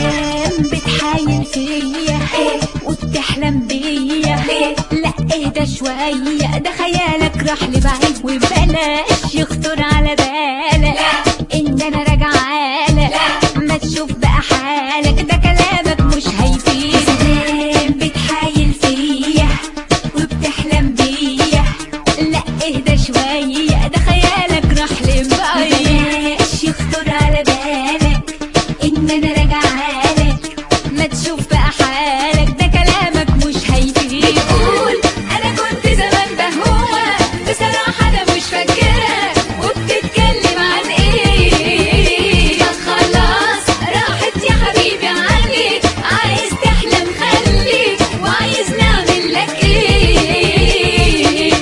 سلام بتحايل فيا وبتحلم بيا لا اهدى شوية ده خيالك راح لبعيد وبلاش يخطر على بالك ان انا راجعة لك ما تشوف بقى حالك ده كلامك مش هيفيد سلام بتحايل فيا وبتحلم بيا لا اهدى شوية ده خيالك راح لبعيد بلاش يخطر على بالك ان انا راجعة لك ما تشوف بقى حالك ده كلامك مش هيفيد بتقول انا كنت زمان بهوى بصراحة انا مش فاكرة وبتتكلم عن ايه ما خلاص راحت يا حبيبي عني عايز تحلم خليك وعايز نعمل لك ايه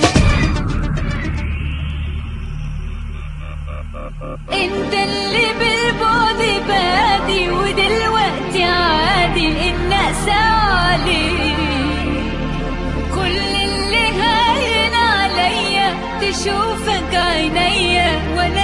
انت اللي بالبعد بادي ودلوقتي عادي الناس عليك كل اللي هاين عليا تشوفك عينيا وانا